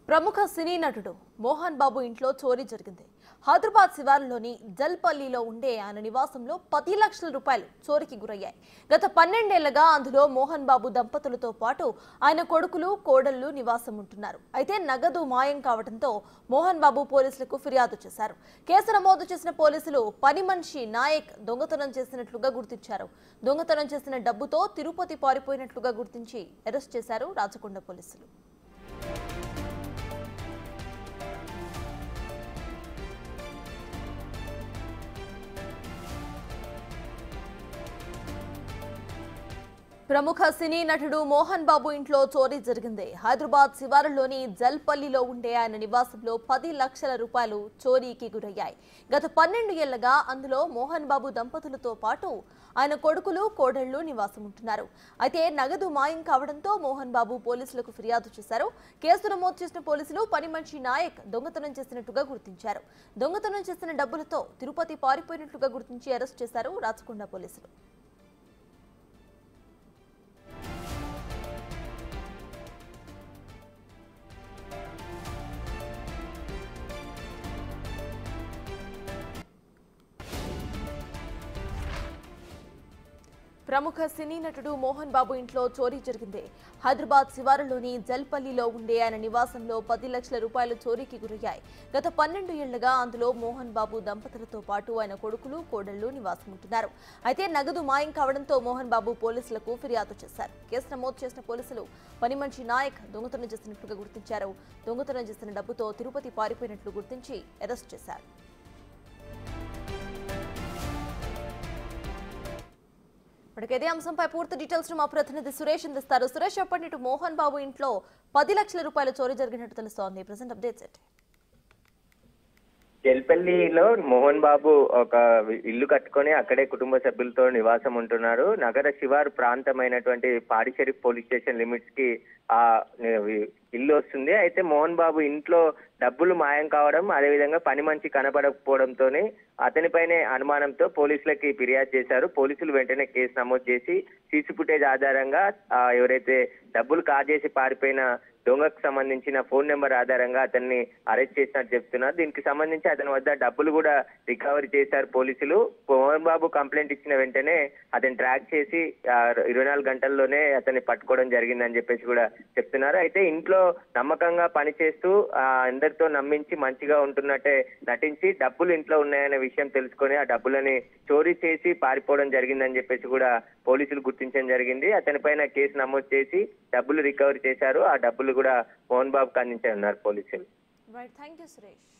ప్రముఖ సినీ నటుడు మోహన్ బాబు ఇంట్లో చోరీ జరిగింది హైదరాబాద్ శివారులోని జల్పల్లిలో ఉండే ఆయన నివాసంలో పది లక్షల రూపాయలు చోరీకి గురయ్యాయి గత పన్నెండేళ్లుగా అందులో మోహన్ బాబు దంపతులతో పాటు ఆయన కొడుకులు కోడళ్లు నివాసం ఉంటున్నారు అయితే నగదు మాయం కావడంతో మోహన్ బాబు పోలీసులకు ఫిర్యాదు చేశారు కేసు నమోదు చేసిన పోలీసులు పని మనిషి నాయక్ దొంగతనం చేసినట్లుగా గుర్తించారు దొంగతనం చేసిన డబ్బుతో తిరుపతి పారిపోయినట్లుగా గుర్తించి అరెస్ట్ చేశారు రాచకొండ పోలీసులు ప్రముఖ సినీ నటుడు మోహన్ బాబు ఇంట్లో చోరీ జరిగింది హైదరాబాద్ శివారులోని జల్పల్లిలో ఉండే ఆయన నివాసంలో పది లక్షల రూపాయలు చోరీకి గురయ్యాయి గత పన్నెండు ఏళ్లుగా అందులో మోహన్ బాబు దంపతులతో పాటు ఆయన కొడుకులు కోడళ్లు నివాసం ఉంటున్నారు అయితే నగదు మాయం కావడంతో మోహన్ బాబు పోలీసులకు ఫిర్యాదు చేశారు కేసు నమోదు చేసిన పోలీసులు పని మనిషి నాయక్ దొంగతనం చేసినట్టుగా గుర్తించారు దొంగతనం చేసిన డబ్బులతో తిరుపతి పారిపోయినట్లుగా గుర్తించి అరెస్ట్ చేశారు రాచకొండ పోలీసులు ప్రముఖ సినీ నటుడు మోహన్ బాబు ఇంట్లో చోరీ జరిగింది హైదరాబాద్ శివారులోని జల్పల్లిలో ఉండే ఆయన నివాసంలో పది లక్షల రూపాయలు చోరీకి గురయ్యాయి గత పన్నెండు ఏళ్లుగా అందులో మోహన్ బాబు దంపతులతో పాటు ఆయన కొడుకులు కోడళ్లు నివాసం ఉంటున్నారు అయితే నగదు మాయం కావడంతో మోహన్ బాబు పోలీసులకు ఫిర్యాదు చేశారు కేసు నమోదు చేసిన పోలీసులు పని మనిషి నాయక్ దొంగతనం చేసినట్లుగా గుర్తించారు దొంగతనం చేసిన డబ్బుతో తిరుపతి పారిపోయినట్లు గుర్తించి అరెస్ట్ చేశారు ఇప్పటికే ఇదే అంశంపై పూర్తి డీటెయిల్స్ మా ప్రతినిధి సురేష్ అందిస్తారు సురేష్ చెప్పండి ఇటు మోహన్ బాబు ఇంట్లో పది లక్షల రూపాయల చోరీ జరిగినట్టు తెలుస్తోంది ప్రజెంట్ అప్డేట్స్ ఏంటి జల్పల్లిలో మోహన్ బాబు ఒక ఇల్లు కట్టుకొని అక్కడే కుటుంబ సభ్యులతో నివాసం ఉంటున్నారు నగర శివారు ప్రాంతమైనటువంటి పాడిషరీఫ్ పోలీస్ స్టేషన్ లిమిట్స్ కి ఆ ఇల్లు వస్తుంది అయితే మోహన్ బాబు ఇంట్లో డబ్బులు మాయం కావడం అదేవిధంగా పని మంచి కనపడకపోవడంతోనే అతనిపైనే అనుమానంతో పోలీసులకి ఫిర్యాదు చేశారు పోలీసులు వెంటనే కేసు నమోదు చేసి సీసీ ఫుటేజ్ ఆధారంగా ఆ, ఎవరైతే డబ్బులు కాజేసి పారిపోయిన దొంగకు సంబంధించిన ఫోన్ నెంబర్ ఆధారంగా అతన్ని అరెస్ట్ చేసినట్టు చెప్తున్నారు దీనికి సంబంధించి అతని వద్ద డబ్బులు కూడా రికవరీ చేశారు పోలీసులు మోహన్ బాబు కంప్లైంట్ ఇచ్చిన వెంటనే అతన్ని ట్రాక్ చేసి ఆ, ఇరవై నాలుగు గంటల్లోనే అతన్ని పట్టుకోవడం జరిగిందని చెప్పేసి కూడా చెప్తున్నారు అయితే ఇంట్లో నమ్మకంగా పనిచేస్తూ ఆ, అందరితో నమ్మించి మంచిగా ఉంటున్నట్టే నటించి డబ్బులు ఇంట్లో ఉన్నాయనే విషయం తెలుసుకొని ఆ డబ్బులని చోరీ చేసి పారిపోవడం జరిగిందని చెప్పేసి కూడా పోలీసులు గుర్తించడం జరిగింది అతని పైన కేసు నమోదు చేసి డబ్బులు రికవరీ చేశారు ఆ డబ్బులు కూడా మోహన్ బాబుకి అందించారన్నారు పోలీసులు రైట్ థ్యాంక్ యూ సురేష్